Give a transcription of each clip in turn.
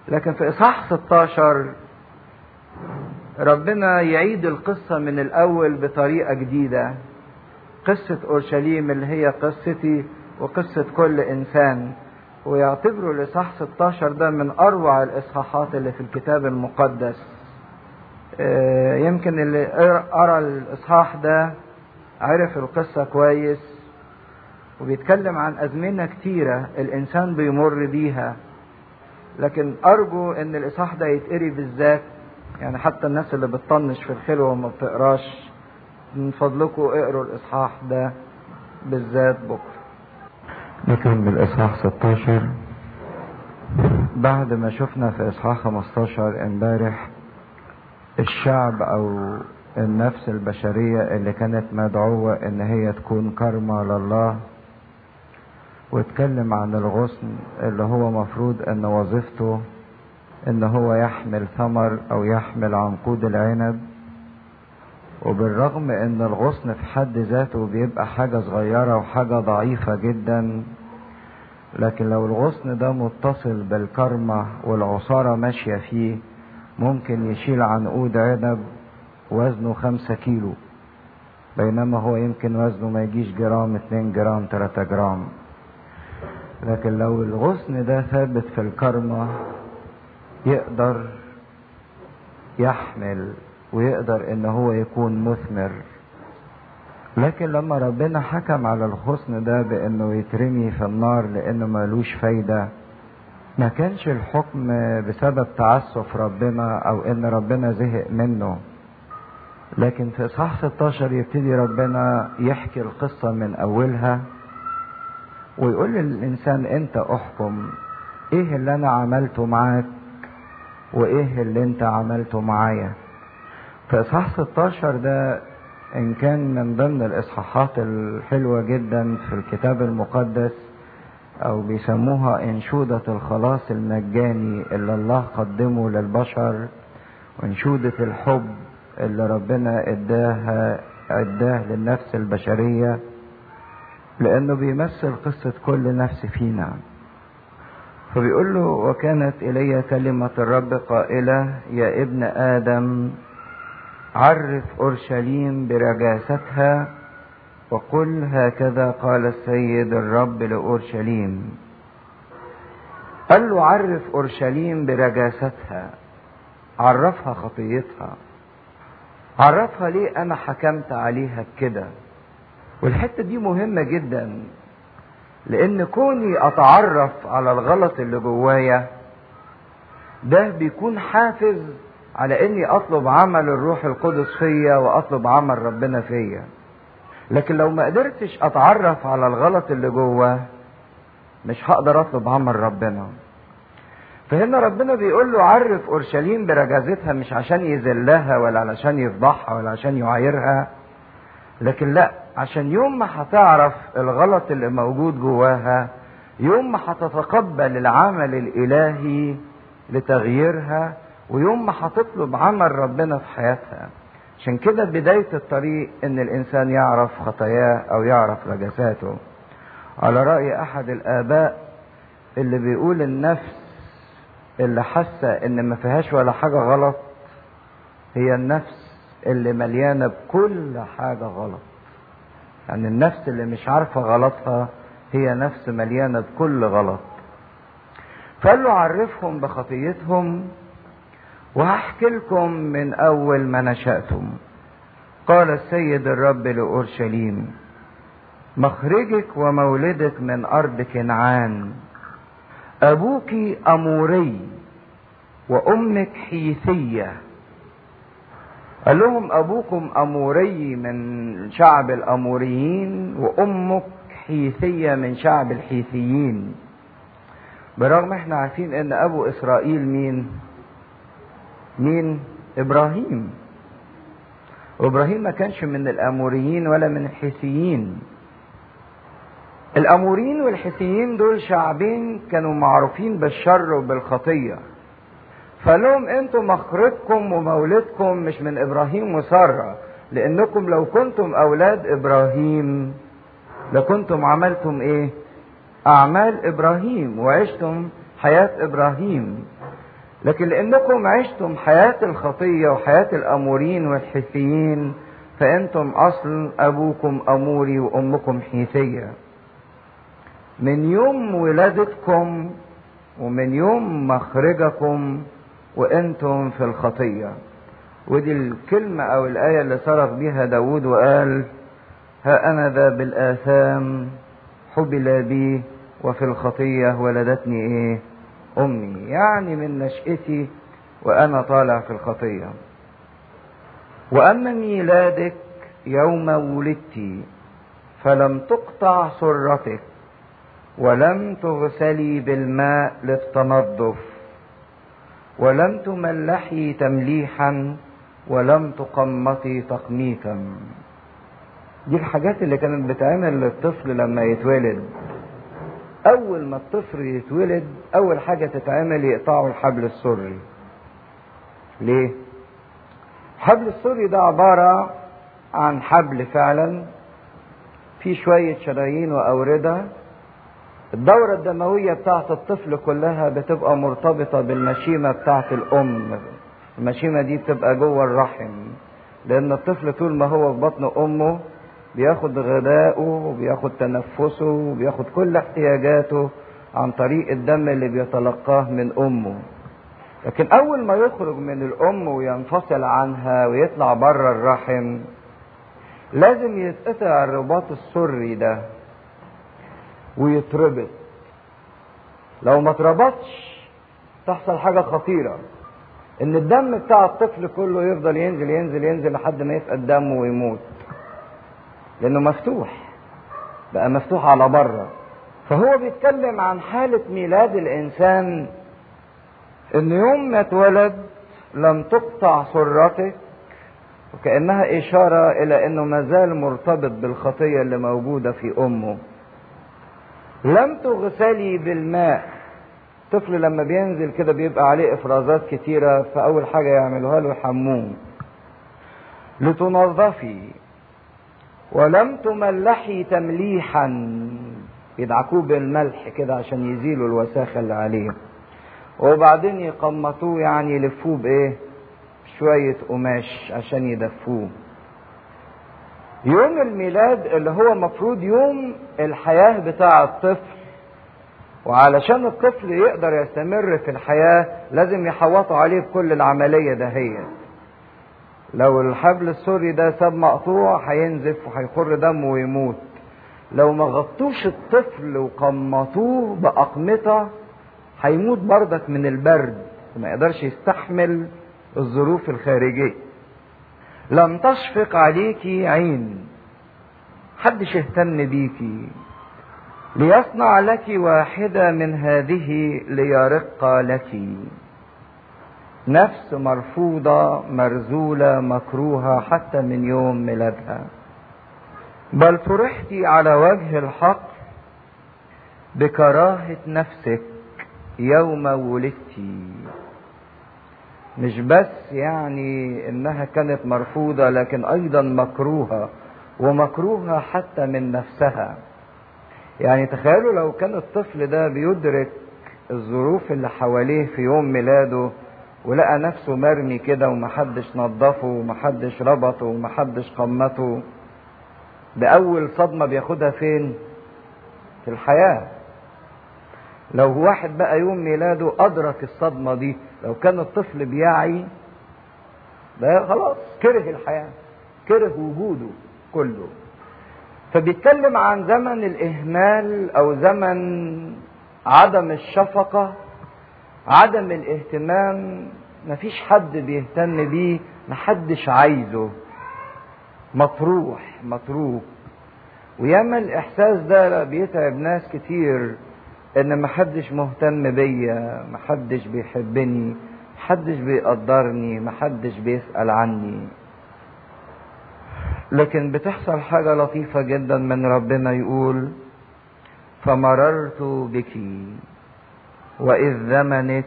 لكن في إصحاح 16 ربنا يعيد القصة من الأول بطريقة جديدة قصة أورشليم اللي هي قصتي وقصة كل إنسان ويعتبروا الإصحاح 16 ده من أروع الإصحاحات اللي في الكتاب المقدس يمكن اللي قرأ الإصحاح ده عرف القصة كويس وبيتكلم عن أزمنة كتيرة الإنسان بيمر بيها لكن أرجو إن الإصحاح ده يتقري بالذات يعني حتى الناس اللي بتطنش في الخلوة وما بتقراش من فضلكم اقروا الإصحاح ده بالذات بكرة نكمل إصحاح 16 بعد ما شفنا في إصحاح 15 امبارح الشعب أو النفس البشرية اللي كانت مدعوة إن هي تكون كرمة لله واتكلم عن الغصن اللي هو مفروض ان وظيفته ان هو يحمل ثمر او يحمل عنقود العنب وبالرغم ان الغصن في حد ذاته بيبقى حاجة صغيرة وحاجة ضعيفة جدا لكن لو الغصن ده متصل بالكرمة والعصارة ماشية فيه ممكن يشيل عنقود عنب وزنه خمسة كيلو بينما هو يمكن وزنه ما يجيش جرام اتنين جرام تلاتة جرام لكن لو الغصن ده ثابت في الكرمة يقدر يحمل ويقدر ان هو يكون مثمر لكن لما ربنا حكم على الغصن ده بانه يترمي في النار لانه ملوش فايدة ما كانش الحكم بسبب تعسف ربنا او ان ربنا زهق منه لكن في اصحاح 16 يبتدي ربنا يحكي القصة من اولها ويقول للإنسان أنت أحكم إيه اللي أنا عملته معاك وإيه اللي أنت عملته معايا في إصحاح 16 ده إن كان من ضمن الإصحاحات الحلوة جدا في الكتاب المقدس أو بيسموها إنشودة الخلاص المجاني اللي الله قدمه للبشر وإنشودة الحب اللي ربنا إداها إداه للنفس البشرية لانه بيمثل قصة كل نفس فينا فبيقول له وكانت الي كلمة الرب قائلة يا ابن ادم عرف اورشليم برجاستها وقل هكذا قال السيد الرب لاورشليم قال له عرف اورشليم برجاستها عرفها خطيتها عرفها ليه انا حكمت عليها بكده والحته دي مهمه جدا لان كوني اتعرف على الغلط اللي جوايا ده بيكون حافز على اني اطلب عمل الروح القدس فيا واطلب عمل ربنا فيا لكن لو ما قدرتش اتعرف على الغلط اللي جوه مش هقدر اطلب عمل ربنا فهنا ربنا بيقول له عرف اورشليم برجازتها مش عشان يذلها ولا علشان يفضحها ولا عشان يعايرها لكن لا عشان يوم ما هتعرف الغلط اللي موجود جواها يوم ما هتتقبل العمل الالهي لتغييرها ويوم ما هتطلب عمل ربنا في حياتها عشان كده بداية الطريق ان الانسان يعرف خطاياه او يعرف رجساته على رأي احد الاباء اللي بيقول النفس اللي حاسة ان ما فيهاش ولا حاجة غلط هي النفس اللي مليانة بكل حاجة غلط يعني النفس اللي مش عارفة غلطها هي نفس مليانة بكل غلط فقال له عرفهم بخطيتهم وهحكي لكم من أول ما نشأتم قال السيد الرب لأورشليم مخرجك ومولدك من أرض كنعان أبوك أموري وأمك حيثية قال لهم أبوكم أموري من شعب الأموريين وأمك حيثية من شعب الحيثيين برغم احنا عارفين ان ابو اسرائيل مين مين ابراهيم وابراهيم ما كانش من الاموريين ولا من الحيثيين الاموريين والحيثيين دول شعبين كانوا معروفين بالشر وبالخطيه فلهم انتم مخرجكم ومولدكم مش من ابراهيم وساره لانكم لو كنتم اولاد ابراهيم لكنتم عملتم ايه اعمال ابراهيم وعشتم حياه ابراهيم لكن لانكم عشتم حياة الخطية وحياة الامورين والحيثيين فانتم اصل ابوكم اموري وامكم حيثية من يوم ولادتكم ومن يوم مخرجكم وانتم في الخطية ودي الكلمة او الاية اللي صرف بها داود وقال ها انا ذا بالاثام حبل بي وفي الخطية ولدتني ايه امي يعني من نشأتي وانا طالع في الخطية واما ميلادك يوم ولدت فلم تقطع سرتك ولم تغسلي بالماء للتنظف ولم تملحي تمليحا ولم تقمطي تقميطا دي الحاجات اللي كانت بتعمل للطفل لما يتولد اول ما الطفل يتولد اول حاجة تتعمل يقطعوا الحبل السري ليه الحبل السري ده عبارة عن حبل فعلا في شوية شرايين وأوردة الدورة الدموية بتاعت الطفل كلها بتبقى مرتبطة بالمشيمة بتاعت الأم المشيمة دي بتبقى جوه الرحم لأن الطفل طول ما هو في بطن أمه بياخد غذائه وبياخد تنفسه وبياخد كل احتياجاته عن طريق الدم اللي بيتلقاه من أمه لكن أول ما يخرج من الأم وينفصل عنها ويطلع بره الرحم لازم يتقطع الرباط السري ده ويتربط لو ما اتربطش تحصل حاجة خطيرة ان الدم بتاع الطفل كله يفضل ينزل ينزل ينزل لحد ما يفقد دمه ويموت لانه مفتوح بقى مفتوح على بره فهو بيتكلم عن حالة ميلاد الانسان ان يوم ما اتولد لم تقطع سرتك وكأنها اشارة الى انه مازال مرتبط بالخطية اللي موجودة في امه لم تغسلي بالماء الطفل لما بينزل كده بيبقى عليه افرازات كتيره فاول حاجه يعملوها له يحموه لتنظفي ولم تملحي تمليحا يدعكوه بالملح كده عشان يزيلوا الوساخه اللي عليه وبعدين يقمطوه يعني يلفوه بايه شويه قماش عشان يدفوه يوم الميلاد اللي هو مفروض يوم الحياة بتاع الطفل وعلشان الطفل يقدر يستمر في الحياة لازم يحوطوا عليه بكل العملية دهيت لو الحبل السوري ده ساب مقطوع هينزف وهيخر دمه ويموت لو ما غطوش الطفل وقمطوه بأقمطة هيموت بردك من البرد وما يقدرش يستحمل الظروف الخارجية لم تشفق عليكي عين حدش اهتم بيكي ليصنع لك واحدة من هذه ليرق لك نفس مرفوضة مرزولة مكروهة حتى من يوم ميلادها بل فرحت على وجه الحق بكراهة نفسك يوم ولدتِ مش بس يعني انها كانت مرفوضة لكن ايضا مكروهة ومكروهة حتى من نفسها يعني تخيلوا لو كان الطفل ده بيدرك الظروف اللي حواليه في يوم ميلاده ولقى نفسه مرمي كده ومحدش نظفه ومحدش ربطه ومحدش قمته بأول صدمة بياخدها فين؟ في الحياة لو واحد بقى يوم ميلاده أدرك الصدمة دي لو كان الطفل بيعي ده خلاص كره الحياة كره وجوده كله فبيتكلم عن زمن الإهمال أو زمن عدم الشفقة عدم الاهتمام مفيش حد بيهتم بيه محدش عايزه مطروح متروك وياما الإحساس ده بيتعب ناس كتير ان محدش مهتم بيا محدش بيحبني محدش بيقدرني محدش بيسأل عني لكن بتحصل حاجة لطيفة جدا من ربنا يقول فمررت بك وإذ زمنك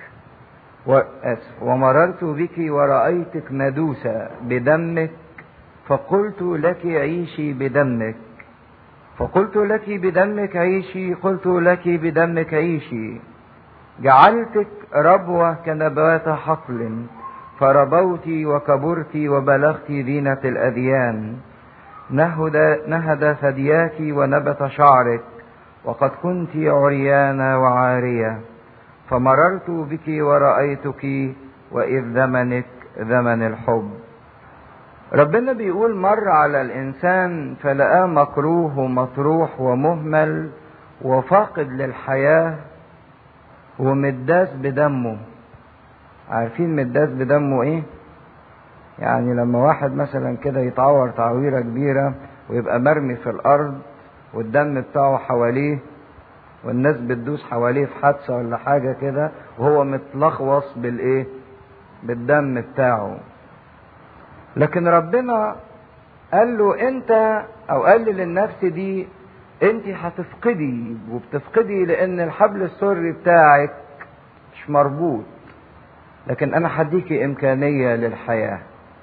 ومررت بك ورأيتك مدوسة بدمك فقلت لك عيشي بدمك فقلت لك بدمك عيشي قلت لك بدمك عيشي جعلتك ربوة كنبات حقل فربوت وكبرت وبلغت زينة الأديان نهد, نهد ثدياك ونبت شعرك وقد كنت عريانة وعارية فمررت بك ورأيتك وإذ زمنك زمن الحب ربنا بيقول مر على الإنسان فلقاه مكروه ومطروح ومهمل وفاقد للحياة ومداس بدمه عارفين مداس بدمه ايه يعني لما واحد مثلا كده يتعور تعويرة كبيرة ويبقى مرمي في الأرض والدم بتاعه حواليه والناس بتدوس حواليه في حادثة ولا حاجة كده وهو متلخوص بالإيه؟ بالدم بتاعه. لكن ربنا قال له أنت أو قال للنفس دي أنت هتفقدي وبتفقدي لأن الحبل السري بتاعك مش مربوط. لكن أنا هديكي إمكانية للحياة.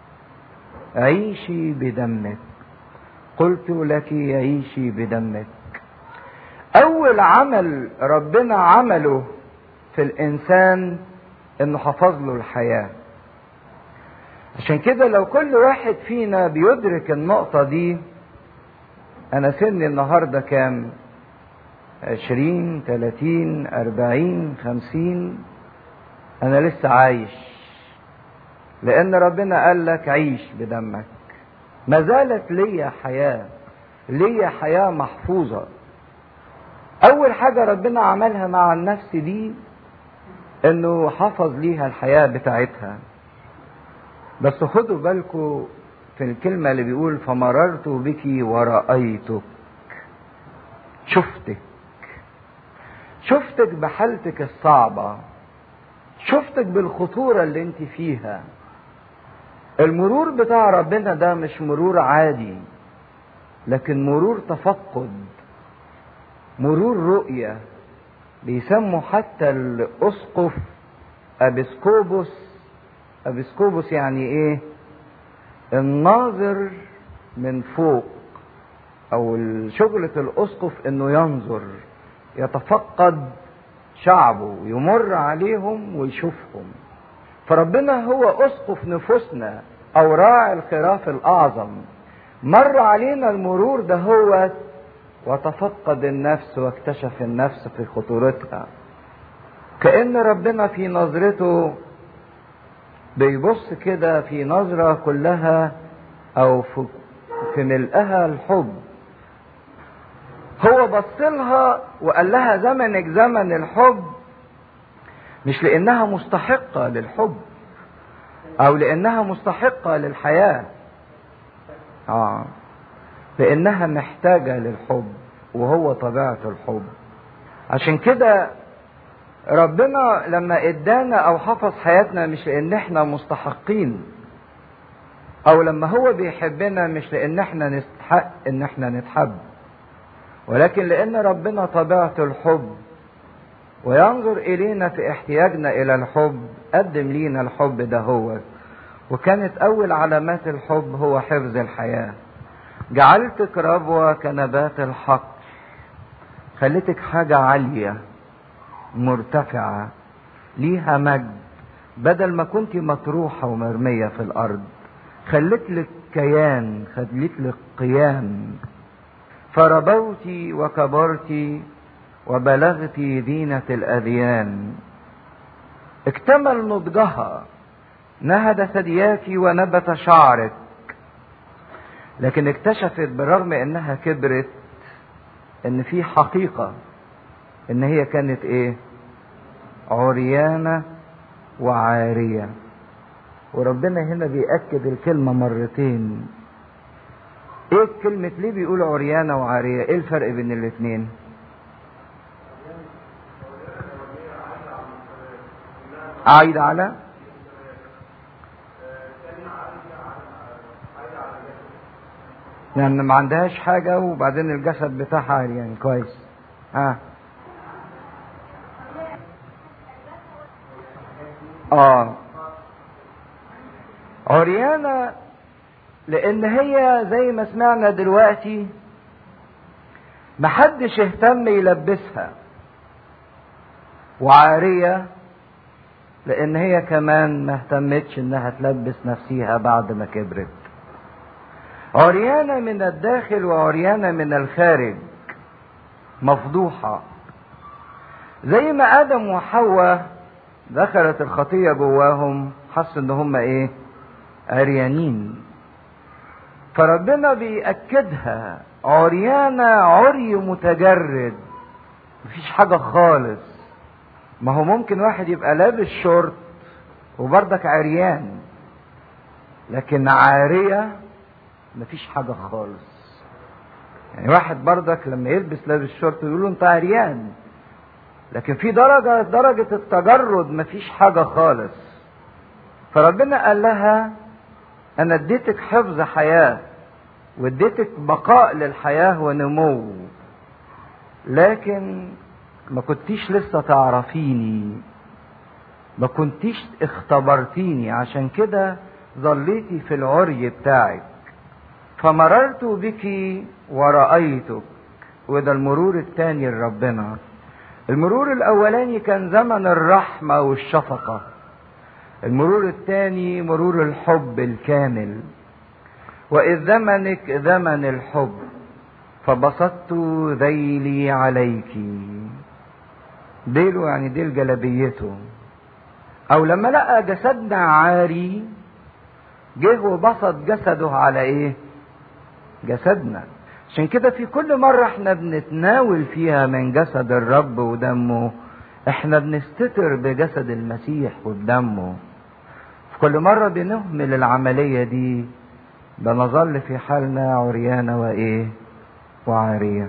عيشي بدمك. قلت لك عيشي بدمك. اول عمل ربنا عمله في الانسان انه حفظ له الحياه عشان كده لو كل واحد فينا بيدرك النقطة دي أنا سني النهاردة كام؟ عشرين تلاتين أربعين خمسين أنا لسه عايش لأن ربنا قال لك عيش بدمك ما زالت ليا حياة ليا حياة محفوظة أول حاجة ربنا عملها مع النفس دي إنه حفظ ليها الحياة بتاعتها. بس خدوا بالكم في الكلمة اللي بيقول فمررت بك ورأيتك. شفتك. شفتك بحالتك الصعبة. شفتك بالخطورة اللي انت فيها. المرور بتاع ربنا ده مش مرور عادي لكن مرور تفقد مرور رؤية بيسموا حتى الأسقف أبسكوبوس أبسكوبوس يعني إيه؟ الناظر من فوق أو شغلة الأسقف إنه ينظر يتفقد شعبه يمر عليهم ويشوفهم فربنا هو أسقف نفوسنا أو راعي الخراف الأعظم مر علينا المرور ده هو وتفقد النفس واكتشف النفس في خطورتها كأن ربنا في نظرته بيبص كده في نظرة كلها أو في, في ملئها الحب هو بص لها وقال لها زمنك زمن الحب مش لأنها مستحقة للحب أو لأنها مستحقة للحياة آه لانها محتاجه للحب وهو طبيعه الحب عشان كده ربنا لما ادانا او حفظ حياتنا مش لان احنا مستحقين او لما هو بيحبنا مش لان احنا نستحق ان احنا نتحب ولكن لان ربنا طبيعه الحب وينظر الينا في احتياجنا الى الحب قدم لينا الحب ده هو وكانت اول علامات الحب هو حفظ الحياه جعلتك ربوة كنبات الحق خليتك حاجة عالية مرتفعة ليها مجد بدل ما كنت مطروحة ومرمية في الأرض خليت لك كيان خليت لك قيام فربوت وكبرت وبلغت دينة الأذيان اكتمل نضجها نهد ثدياك ونبت شعرك لكن اكتشفت بالرغم انها كبرت ان في حقيقة ان هي كانت ايه عريانة وعارية وربنا هنا بيأكد الكلمة مرتين ايه كلمة ليه بيقول عريانة وعارية ايه الفرق بين الاتنين عايد على يعني ما عندهاش حاجة وبعدين الجسد بتاعها عالي يعني كويس اه اه عريانة لان هي زي ما سمعنا دلوقتي محدش اهتم يلبسها وعارية لان هي كمان ما اهتمتش انها تلبس نفسيها بعد ما كبرت عريانة من الداخل وعريانة من الخارج مفضوحة زي ما ادم وحواء دخلت الخطية جواهم حسوا ان هم ايه عريانين فربنا بيأكدها عريانة عري متجرد مفيش حاجة خالص ما هو ممكن واحد يبقى لابس شورت وبردك عريان لكن عارية مفيش حاجة خالص يعني واحد بردك لما يلبس لابس شورت يقولوا انت عريان لكن في درجة درجة التجرد مفيش حاجة خالص فربنا قال لها انا اديتك حفظ حياة واديتك بقاء للحياة ونمو لكن ما كنتيش لسه تعرفيني ما كنتيش اختبرتيني عشان كده ظليتي في العري بتاعك فمررت بك ورأيتك وده المرور التاني لربنا المرور الاولاني كان زمن الرحمة والشفقة المرور الثاني مرور الحب الكامل وإذ زمنك زمن الحب فبسطت ذيلي عليك ديله يعني ديل جلبيته أو لما لقى جسدنا عاري جه وبسط جسده على إيه؟ جسدنا عشان كده في كل مرة احنا بنتناول فيها من جسد الرب ودمه احنا بنستتر بجسد المسيح وبدمه في كل مرة بنهمل العملية دي بنظل في حالنا عريانة وايه وعارية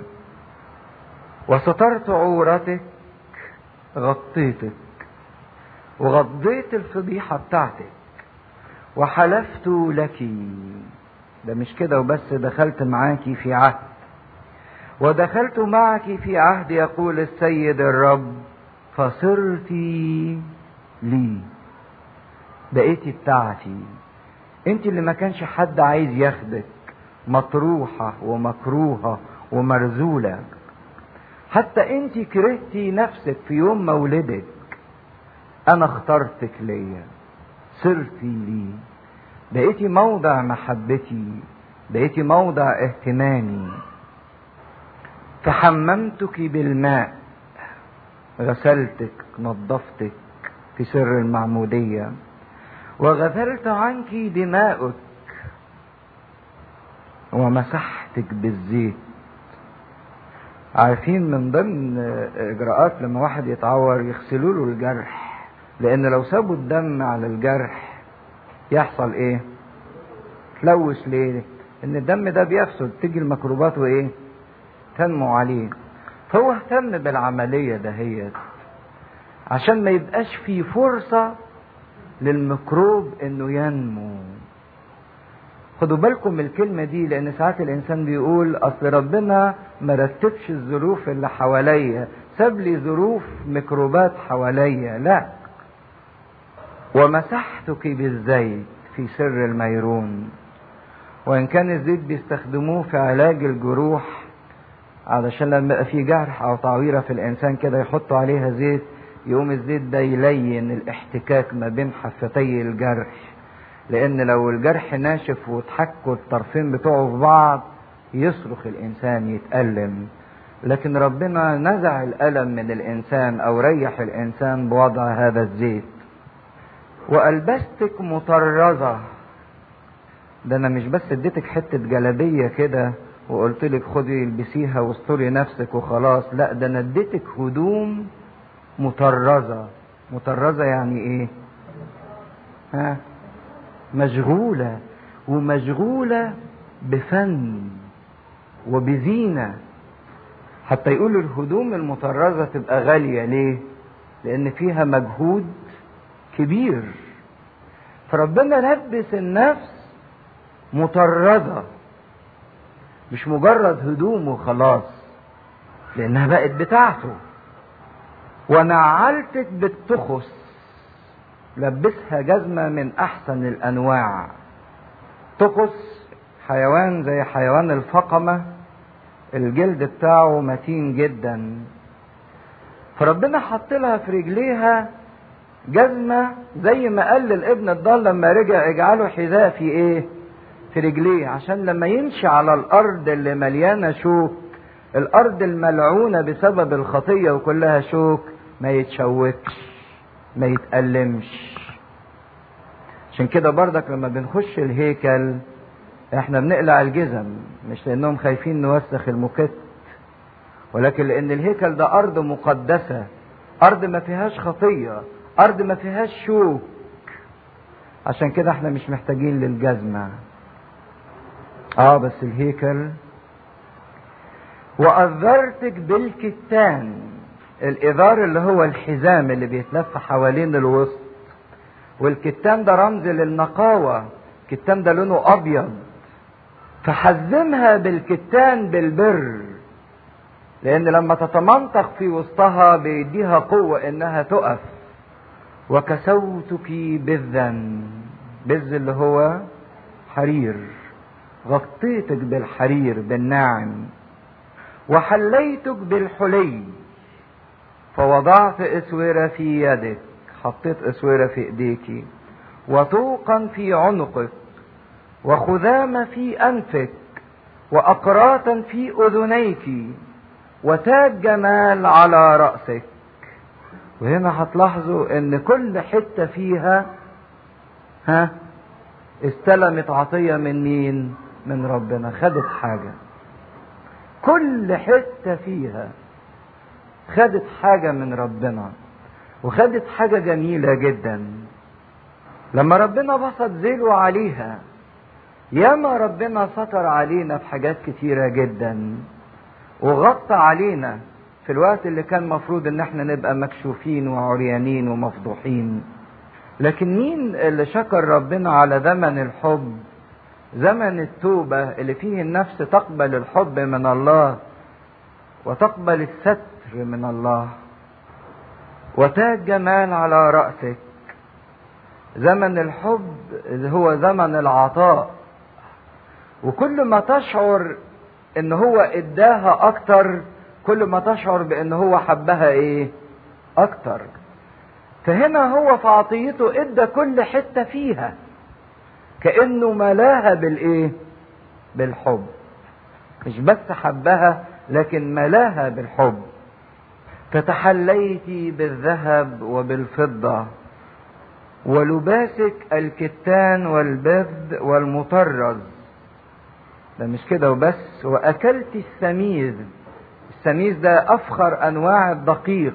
وسترت عورتك غطيتك وغضيت الفضيحة بتاعتك وحلفت لك ده مش كده وبس دخلت معاكي في عهد ودخلت معك في عهد يقول السيد الرب فصرت لي بقيتي بتاعتي انت اللي ما كانش حد عايز ياخدك مطروحة ومكروهة ومرزولة حتى انت كرهتي نفسك في يوم مولدك انا اخترتك ليا صرتي لي بقيتي موضع محبتي بقيتي موضع اهتمامي فحممتك بالماء غسلتك نظفتك في سر المعمودية وغفرت عنك دماؤك ومسحتك بالزيت عارفين من ضمن اجراءات لما واحد يتعور يغسلوا له الجرح لان لو سابوا الدم على الجرح يحصل ايه تلوث ليه ان الدم ده بيفسد تيجي الميكروبات وايه تنمو عليه فهو اهتم بالعملية دهيت عشان ما يبقاش في فرصة للميكروب انه ينمو خدوا بالكم من الكلمة دي لأن ساعات الإنسان بيقول أصل ربنا ما رتبش الظروف اللي حواليا ساب لي ظروف ميكروبات حواليا لا ومسحتك بالزيت في سر الميرون وإن كان الزيت بيستخدموه في علاج الجروح علشان لما يبقى في جرح أو تعويرة في الإنسان كده يحطوا عليها زيت يقوم الزيت ده يلين الاحتكاك ما بين حفتي الجرح لان لو الجرح ناشف وتحكوا الطرفين بتوعه في بعض يصرخ الانسان يتألم لكن ربنا نزع الألم من الإنسان أو ريح الإنسان بوضع هذا الزيت وألبستك مطرزة ده أنا مش بس اديتك حتة جلبية كده وقلت لك خدي البسيها واستري نفسك وخلاص لا ده أنا اديتك هدوم مطرزة مطرزة يعني إيه؟ ها؟ مشغولة ومشغولة بفن وبزينة حتى يقولوا الهدوم المطرزة تبقى غالية ليه؟ لأن فيها مجهود كبير فربنا لبس النفس مطرزة مش مجرد هدوم وخلاص لأنها بقت بتاعته ونعلتك بالتخس لبسها جزمة من أحسن الأنواع تقص حيوان زي حيوان الفقمة الجلد بتاعه متين جدا فربنا حط لها في رجليها جزمة زي ما قال للابن الضال لما رجع اجعله حذاء في ايه في رجليه عشان لما يمشي على الارض اللي مليانة شوك الارض الملعونة بسبب الخطية وكلها شوك ما يتشوكش ما يتألمش عشان كده بردك لما بنخش الهيكل احنا بنقلع الجزم مش لانهم خايفين نوسخ المكت ولكن لان الهيكل ده ارض مقدسة ارض ما فيهاش خطية ارض ما فيهاش شوك عشان كده احنا مش محتاجين للجزمة اه بس الهيكل وأذرتك بالكتان الإذار اللي هو الحزام اللي بيتلف حوالين الوسط والكتان ده رمز للنقاوة الكتان ده لونه أبيض فحزمها بالكتان بالبر لأن لما تتمنطق في وسطها بيديها قوة إنها تقف وكسوتك بذا بذ اللي هو حرير غطيتك بالحرير بالناعم وحليتك بالحلي فوضعت اسوره في يدك حطيت اسوره في ايديك وطوقا في عنقك وخذامه في انفك واقراطا في اذنيك وتاج جمال على راسك وهنا هتلاحظوا ان كل حته فيها ها استلمت عطيه من مين من ربنا خدت حاجه كل حته فيها خدت حاجه من ربنا وخدت حاجه جميله جدا لما ربنا بسط ذيله عليها ياما ربنا ستر علينا في حاجات كتيره جدا وغطى علينا في الوقت اللي كان مفروض ان احنا نبقى مكشوفين وعريانين ومفضوحين لكن مين اللي شكر ربنا على زمن الحب زمن التوبة اللي فيه النفس تقبل الحب من الله وتقبل الستر من الله وتاج جمال على رأسك زمن الحب اللي هو زمن العطاء وكل ما تشعر ان هو اداها اكتر كل ما تشعر بان هو حبها ايه اكتر فهنا هو في عطيته ادى كل حتة فيها كأنه ملاها بالايه بالحب مش بس حبها لكن ملاها بالحب فتحليت بالذهب وبالفضة ولباسك الكتان والبذ والمطرز ده مش كده وبس واكلت السميز السميز ده افخر انواع الدقيق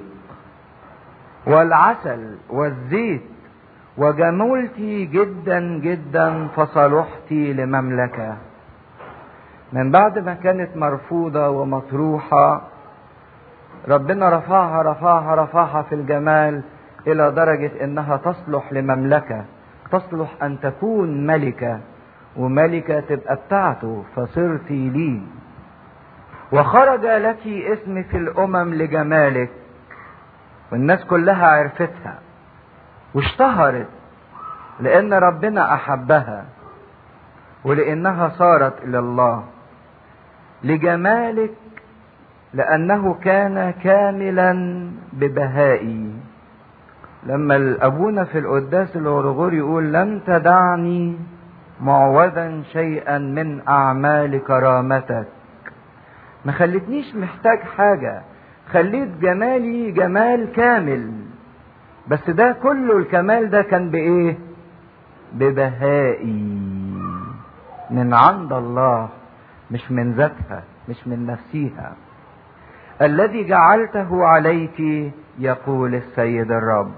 والعسل والزيت وجملتي جدا جدا فصلحتي لمملكة من بعد ما كانت مرفوضة ومطروحة ربنا رفعها رفعها رفعها في الجمال إلى درجة إنها تصلح لمملكة تصلح أن تكون ملكة وملكة تبقى بتاعته فصرتي لي وخرج لك اسم في الأمم لجمالك والناس كلها عرفتها واشتهرت لأن ربنا أحبها ولأنها صارت إلى الله لجمالك لأنه كان كاملا ببهائي لما أبونا في القداس الغرغور يقول لم تدعني معوذا شيئا من أعمال كرامتك ما خلتنيش محتاج حاجة خليت جمالي جمال كامل بس ده كله الكمال ده كان بإيه ببهائي من عند الله مش من ذاتها مش من نفسها الذي جعلته عليك يقول السيد الرب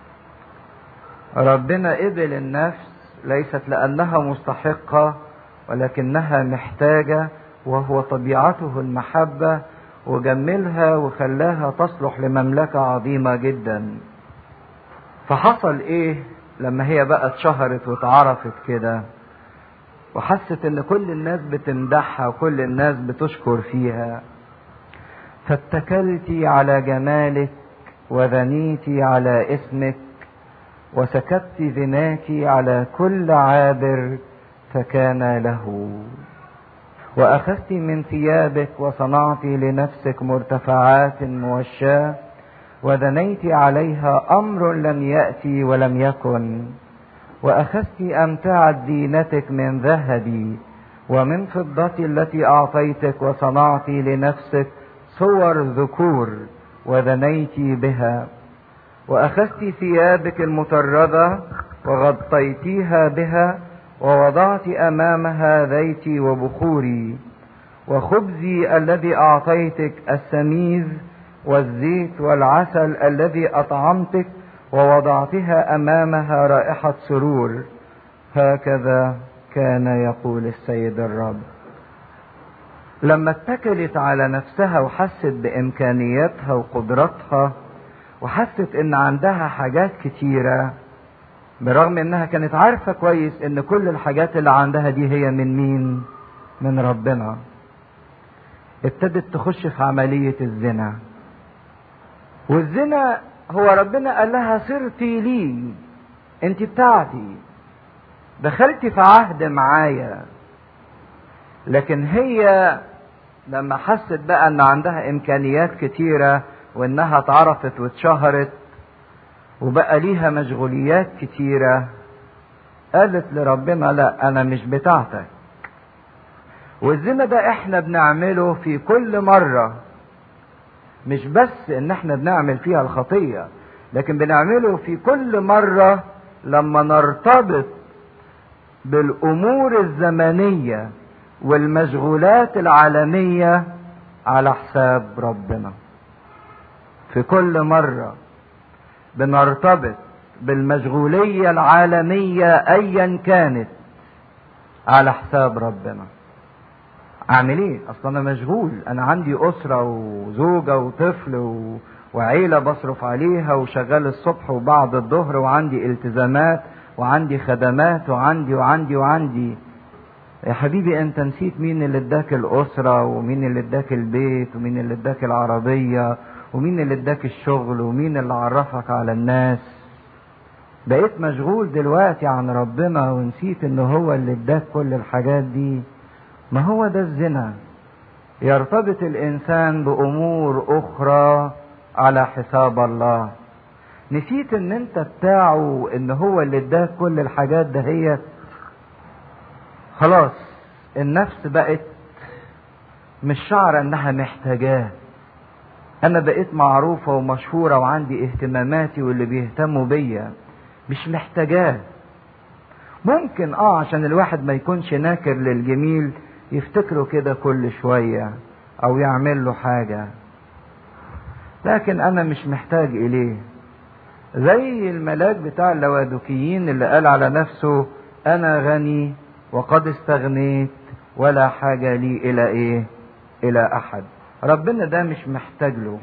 ربنا قبل النفس ليست لانها مستحقه ولكنها محتاجه وهو طبيعته المحبه وجملها وخلاها تصلح لمملكه عظيمه جدا فحصل ايه لما هي بقى اتشهرت واتعرفت كده وحست ان كل الناس بتمدحها وكل الناس بتشكر فيها فاتكلت على جمالك وذنيت على اسمك وسكبت ذناك على كل عابر فكان له واخذت من ثيابك وصنعت لنفسك مرتفعات موشاه ودنيت عليها امر لم ياتي ولم يكن واخذت امتعه زينتك من ذهبي ومن فضتي التي اعطيتك وصنعت لنفسك صور ذكور ودنيت بها واخذت ثيابك المطرده وغطيتيها بها ووضعت امامها زيتي وبخوري وخبزي الذي اعطيتك السميز والزيت والعسل الذي اطعمتك ووضعتها امامها رائحه سرور هكذا كان يقول السيد الرب لما اتكلت على نفسها وحست بامكانياتها وقدراتها وحست ان عندها حاجات كتيره برغم انها كانت عارفه كويس ان كل الحاجات اللي عندها دي هي من مين من ربنا ابتدت تخش في عمليه الزنا والزنا هو ربنا قال لها صرتي لي انت بتاعتي دخلتي في عهد معايا لكن هي لما حست بقى ان عندها امكانيات كتيره وانها اتعرفت واتشهرت وبقى ليها مشغوليات كتيره قالت لربنا لا انا مش بتاعتك والزنا ده احنا بنعمله في كل مره مش بس ان احنا بنعمل فيها الخطيه لكن بنعمله في كل مره لما نرتبط بالامور الزمنيه والمشغولات العالميه على حساب ربنا في كل مره بنرتبط بالمشغوليه العالميه ايا كانت على حساب ربنا اعمل ايه اصلا انا مشغول انا عندي اسره وزوجه وطفل و... وعيله بصرف عليها وشغال الصبح وبعد الظهر وعندي التزامات وعندي خدمات وعندي وعندي وعندي يا حبيبي انت نسيت مين اللي اداك الاسره ومين اللي اداك البيت ومين اللي اداك العربيه ومين اللي اداك الشغل ومين اللي عرفك على الناس بقيت مشغول دلوقتي عن ربنا ونسيت ان هو اللي اداك كل الحاجات دي ما هو ده الزنا يرتبط الانسان بامور اخرى على حساب الله نسيت ان انت بتاعه ان هو اللي اداك كل الحاجات دهيت خلاص النفس بقت مش شعر انها محتاجاه انا بقيت معروفة ومشهورة وعندي اهتماماتي واللي بيهتموا بيا مش محتاجاه ممكن اه عشان الواحد ما يكونش ناكر للجميل يفتكره كده كل شوية او يعمل له حاجة لكن انا مش محتاج اليه زي الملاك بتاع اللوادكيين اللي قال على نفسه انا غني وقد استغنيت ولا حاجة لي الى ايه الى احد ربنا ده مش محتاج له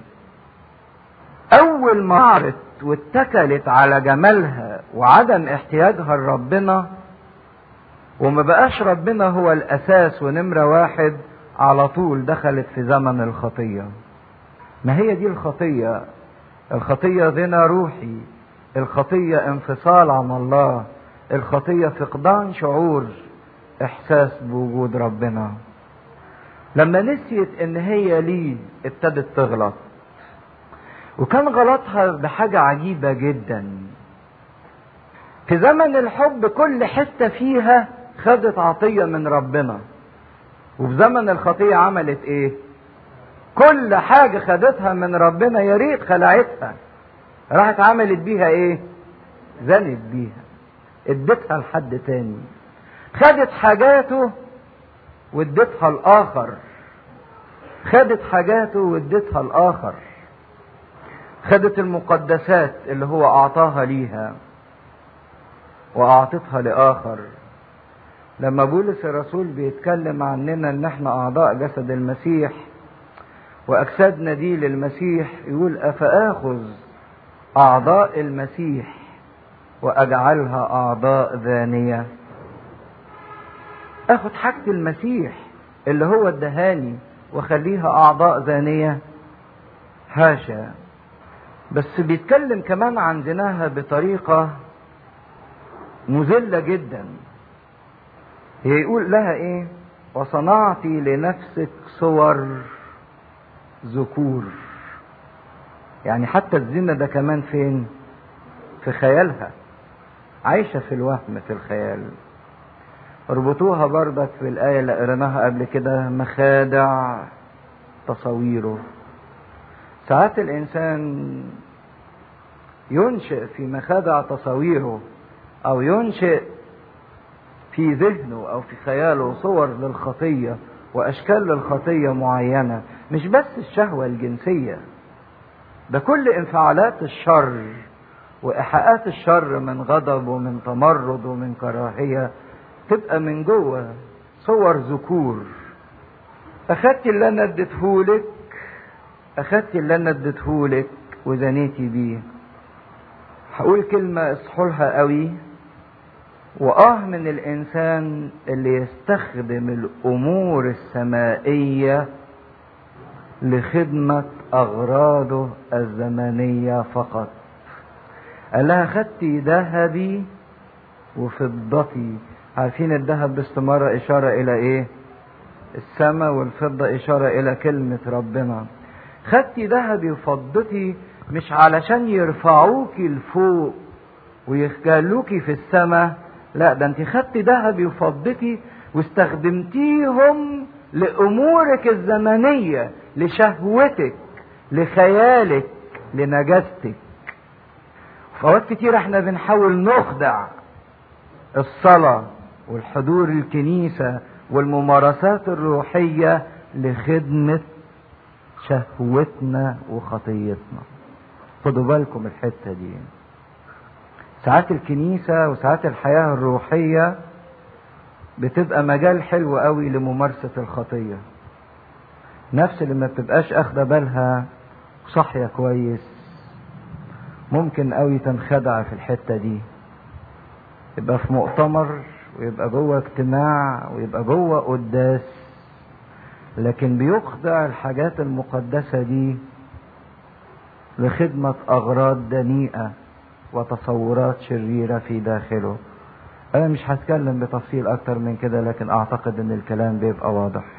اول ما عرت واتكلت على جمالها وعدم احتياجها لربنا وما بقاش ربنا هو الاساس ونمرة واحد على طول دخلت في زمن الخطية ما هي دي الخطية الخطية غنى روحي الخطية انفصال عن الله الخطية فقدان شعور احساس بوجود ربنا لما نسيت ان هي ليه ابتدت تغلط وكان غلطها بحاجة عجيبة جدا في زمن الحب كل حتة فيها خدت عطية من ربنا وفي زمن الخطية عملت ايه كل حاجة خدتها من ربنا يا ريت خلعتها راحت عملت بيها ايه زنت بيها اديتها لحد تاني خدت حاجاته واديتها الاخر خدت حاجاته واديتها الاخر خدت المقدسات اللي هو اعطاها ليها واعطتها لاخر لما بولس الرسول بيتكلم عننا ان احنا اعضاء جسد المسيح واجسادنا دي للمسيح يقول افاخذ اعضاء المسيح واجعلها اعضاء ذانيه اخد حاجة المسيح اللي هو ادهاني واخليها اعضاء ذانية حاشا بس بيتكلم كمان عن زناها بطريقة مذلة جدا هي يقول لها ايه وصنعتي لنفسك صور ذكور يعني حتى الزنا ده كمان فين في خيالها عايشة في الوهم في الخيال اربطوها برضك في الآية اللي قريناها قبل كده مخادع تصويره ساعات الإنسان ينشئ في مخادع تصويره أو ينشئ في ذهنه أو في خياله صور للخطية وأشكال للخطية معينة مش بس الشهوة الجنسية ده كل انفعالات الشر وإيحاءات الشر من غضب ومن تمرد ومن كراهية تبقى من جوه صور ذكور أخدت اللي أنا اديتهولك أخدت اللي أنا اديتهولك وزنيتي بيه هقول كلمة اصحولها قوي وآه من الإنسان اللي يستخدم الأمور السمائية لخدمة أغراضه الزمنية فقط قال لها خدتي ذهبي وفضتي عارفين الذهب باستمارة إشارة إلى إيه السماء والفضة إشارة إلى كلمة ربنا خدتي ذهبي وفضتي مش علشان يرفعوكي لفوق ويخجلوكي في السماء لا ده انت خدتي ذهبي وفضتي واستخدمتيهم لأمورك الزمنية لشهوتك لخيالك لنجاستك فوقت كتير احنا بنحاول نخدع الصلاة والحضور الكنيسة والممارسات الروحية لخدمة شهوتنا وخطيتنا خدوا بالكم الحتة دي ساعات الكنيسة وساعات الحياة الروحية بتبقى مجال حلو قوي لممارسة الخطية نفس اللي ما بتبقاش اخده بالها صحية كويس ممكن قوي تنخدع في الحتة دي يبقى في مؤتمر ويبقى جوه اجتماع ويبقى جوه قداس لكن بيخضع الحاجات المقدسة دي لخدمة أغراض دنيئة وتصورات شريرة في داخله أنا مش هتكلم بتفصيل أكتر من كده لكن أعتقد إن الكلام بيبقى واضح